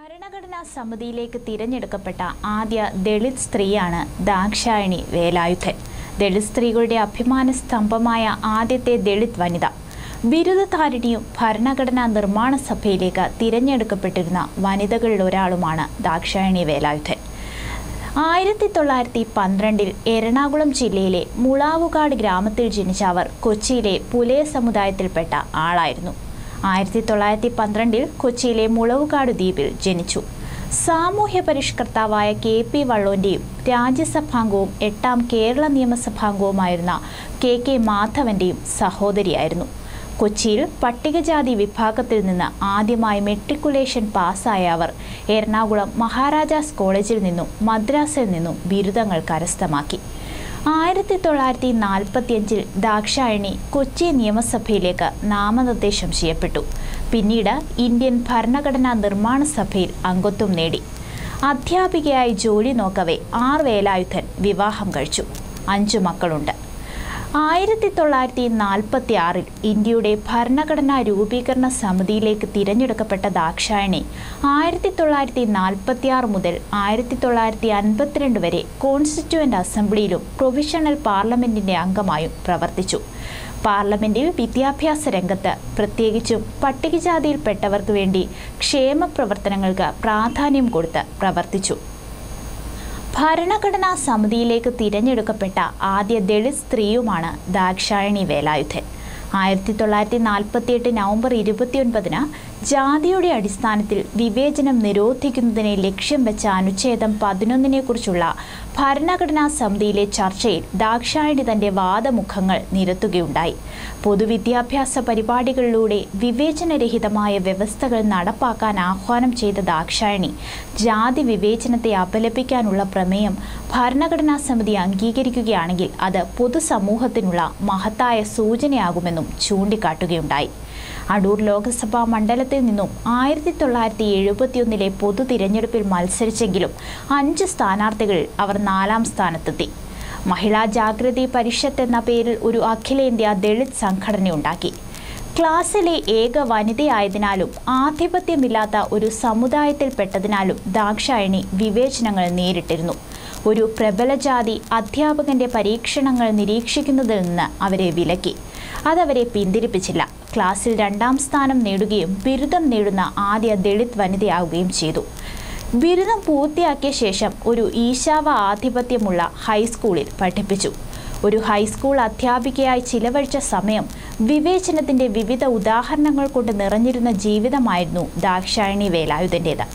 ഭരണഘടനാ സമിതിയിലേക്ക് തിരഞ്ഞെടുക്കപ്പെട്ട ആദ്യ ദളിത് സ്ത്രീയാണ് ദാക്ഷായണി വേലായുധൻ ദളിത് സ്ത്രീകളുടെ അഭിമാന സ്തംഭമായ ആദ്യത്തെ ദളിത് വനിത ബിരുദധാരിണിയും ഭരണഘടനാ നിർമ്മാണ സഭയിലേക്ക് തിരഞ്ഞെടുക്കപ്പെട്ടിരുന്ന വനിതകളിൽ ഒരാളുമാണ് ദാക്ഷായണി വേലായുധൻ ആയിരത്തി തൊള്ളായിരത്തി പന്ത്രണ്ടിൽ എറണാകുളം ജില്ലയിലെ മുളാവുകാട് ഗ്രാമത്തിൽ ജനിച്ച അവർ കൊച്ചിയിലെ പുലയ സമുദായത്തിൽപ്പെട്ട ആളായിരുന്നു ആയിരത്തി തൊള്ളായിരത്തി പന്ത്രണ്ടിൽ കൊച്ചിയിലെ മുളവുകാട് ദ്വീപിൽ ജനിച്ചു സാമൂഹ്യ പരിഷ്കർത്താവായ കെ പി വള്ളോന്റെയും രാജ്യസഭാംഗവും എട്ടാം കേരള നിയമസഭാംഗവുമായിരുന്ന കെ കെ മാധവന്റെയും സഹോദരിയായിരുന്നു കൊച്ചിയിൽ പട്ടികജാതി വിഭാഗത്തിൽ നിന്ന് ആദ്യമായി മെട്രിക്കുലേഷൻ പാസ്സായ അവർ എറണാകുളം മഹാരാജാസ് കോളേജിൽ നിന്നും മദ്രാസിൽ നിന്നും ബിരുദങ്ങൾ കരസ്ഥമാക്കി ആയിരത്തി തൊള്ളായിരത്തി നാൽപ്പത്തിയഞ്ചിൽ ദാക്ഷായണി കൊച്ചി നിയമസഭയിലേക്ക് നാമനിർദ്ദേശം ചെയ്യപ്പെട്ടു പിന്നീട് ഇന്ത്യൻ ഭരണഘടനാ നിർമ്മാണ സഭയിൽ അംഗത്വം നേടി അധ്യാപികയായി ജോലി നോക്കവേ ആർ വേലായുധൻ വിവാഹം കഴിച്ചു അഞ്ചു മക്കളുണ്ട് ആയിരത്തി തൊള്ളായിരത്തി നാൽപ്പത്തി ആറിൽ ഇന്ത്യയുടെ ഭരണഘടനാ രൂപീകരണ സമിതിയിലേക്ക് തിരഞ്ഞെടുക്കപ്പെട്ട ദാക്ഷായണി ആയിരത്തി തൊള്ളായിരത്തി നാൽപ്പത്തി ആറ് മുതൽ ആയിരത്തി തൊള്ളായിരത്തി അൻപത്തിരണ്ട് വരെ കോൺസ്റ്റിറ്റ്യൂവൻ്റ് അസംബ്ലിയിലും പ്രൊവിഷണൽ പാർലമെന്റിന്റെ അംഗമായും പ്രവർത്തിച്ചു പാർലമെന്റിൽ വിദ്യാഭ്യാസ രംഗത്ത് പ്രത്യേകിച്ചും പട്ടികജാതിയിൽപ്പെട്ടവർക്ക് വേണ്ടി ക്ഷേമ പ്രവർത്തനങ്ങൾക്ക് പ്രാധാന്യം കൊടുത്ത് പ്രവർത്തിച്ചു ഭരണഘടനാ സമിതിയിലേക്ക് തിരഞ്ഞെടുക്കപ്പെട്ട ആദ്യ ദളിത് സ്ത്രീയുമാണ് ദാക്ഷായണി വേലായുധൻ ആയിരത്തി തൊള്ളായിരത്തി നാൽപ്പത്തിയെട്ട് നവംബർ ഇരുപത്തിയൊൻപതിന് ജാതിയുടെ അടിസ്ഥാനത്തിൽ വിവേചനം നിരോധിക്കുന്നതിനെ ലക്ഷ്യം വെച്ച അനുച്ഛേദം പതിനൊന്നിനെക്കുറിച്ചുള്ള ഭരണഘടനാ സമിതിയിലെ ചർച്ചയിൽ ദാക്ഷായണി തന്റെ വാദമുഖങ്ങൾ നിരത്തുകയുണ്ടായി പൊതുവിദ്യാഭ്യാസ പരിപാടികളിലൂടെ വിവേചനരഹിതമായ വ്യവസ്ഥകൾ നടപ്പാക്കാൻ ആഹ്വാനം ചെയ്ത ദാക്ഷായണി ജാതി വിവേചനത്തെ അപലപിക്കാനുള്ള പ്രമേയം ഭരണഘടനാ സമിതി അംഗീകരിക്കുകയാണെങ്കിൽ അത് പൊതുസമൂഹത്തിനുള്ള മഹത്തായ സൂചനയാകുമെന്നും ചൂണ്ടിക്കാട്ടുകയുണ്ടായി അടൂർ ലോക്സഭാ മണ്ഡലത്തിൽ നിന്നും ആയിരത്തി തൊള്ളായിരത്തി എഴുപത്തിയൊന്നിലെ പൊതു തിരഞ്ഞെടുപ്പിൽ മത്സരിച്ചെങ്കിലും അഞ്ച് സ്ഥാനാർത്ഥികളിൽ അവർ നാലാം സ്ഥാനത്തെത്തി മഹിളാ ജാഗൃതി പരിഷത്ത് എന്ന പേരിൽ ഒരു അഖിലേന്ത്യാ ദളിത് സംഘടനയുണ്ടാക്കി ക്ലാസ്സിലെ ഏക വനിതയായതിനാലും ആധിപത്യമില്ലാത്ത ഒരു സമുദായത്തിൽപ്പെട്ടതിനാലും ദാക്ഷായണി വിവേചനങ്ങൾ നേരിട്ടിരുന്നു ഒരു പ്രബല ജാതി അധ്യാപകന്റെ പരീക്ഷണങ്ങൾ നിരീക്ഷിക്കുന്നതിൽ നിന്ന് അവരെ വിലക്കി അതവരെ പിന്തിരിപ്പിച്ചില്ല ക്ലാസ്സിൽ രണ്ടാം സ്ഥാനം നേടുകയും ബിരുദം നേടുന്ന ആദ്യ ദളിത് വനിതയാവുകയും ചെയ്തു ബിരുദം പൂർത്തിയാക്കിയ ശേഷം ഒരു ഈശാവ ആധിപത്യമുള്ള ഹൈസ്കൂളിൽ പഠിപ്പിച്ചു ഒരു ഹൈസ്കൂൾ അധ്യാപികയായി ചിലവഴിച്ച സമയം വിവേചനത്തിന്റെ വിവിധ ഉദാഹരണങ്ങൾ കൊണ്ട് നിറഞ്ഞിരുന്ന ജീവിതമായിരുന്നു ദാക്ഷായണി വേലായുധൻ്റേത്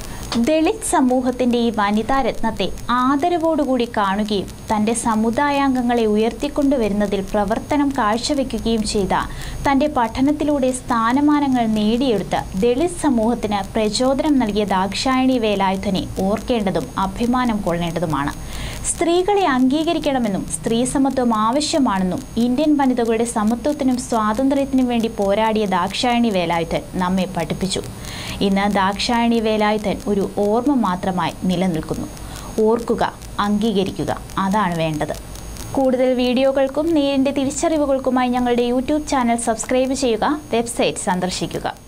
ദളിത് സമൂഹത്തിന്റെ ഈ വനിതാ രത്നത്തെ ആദരവോടുകൂടി കാണുകയും തൻ്റെ സമുദായാംഗങ്ങളെ ഉയർത്തിക്കൊണ്ടുവരുന്നതിൽ പ്രവർത്തനം കാഴ്ചവെക്കുകയും ചെയ്ത തൻ്റെ പഠനത്തിലൂടെ സ്ഥാനമാനങ്ങൾ നേടിയെടുത്ത് ദളിത് സമൂഹത്തിന് പ്രചോദനം നൽകിയ ദാക്ഷായണി വേലായുധനെ ഓർക്കേണ്ടതും അഭിമാനം കൊള്ളേണ്ടതുമാണ് സ്ത്രീകളെ അംഗീകരിക്കണമെന്നും സ്ത്രീ സമത്വം ആവശ്യമാണെന്നും ഇന്ത്യൻ വനിതകളുടെ സമത്വത്തിനും സ്വാതന്ത്ര്യത്തിനും വേണ്ടി പോരാടിയ ദാക്ഷായണി വേലായുധൻ നമ്മെ പഠിപ്പിച്ചു ഇന്ന് ദാക്ഷായണി വേലായുധൻ ഒരു ഓർമ്മ മാത്രമായി നിലനിൽക്കുന്നു ഓർക്കുക അംഗീകരിക്കുക അതാണ് വേണ്ടത് കൂടുതൽ വീഡിയോകൾക്കും നേരിൻ്റെ തിരിച്ചറിവുകൾക്കുമായി ഞങ്ങളുടെ യൂട്യൂബ് ചാനൽ സബ്സ്ക്രൈബ് ചെയ്യുക വെബ്സൈറ്റ് സന്ദർശിക്കുക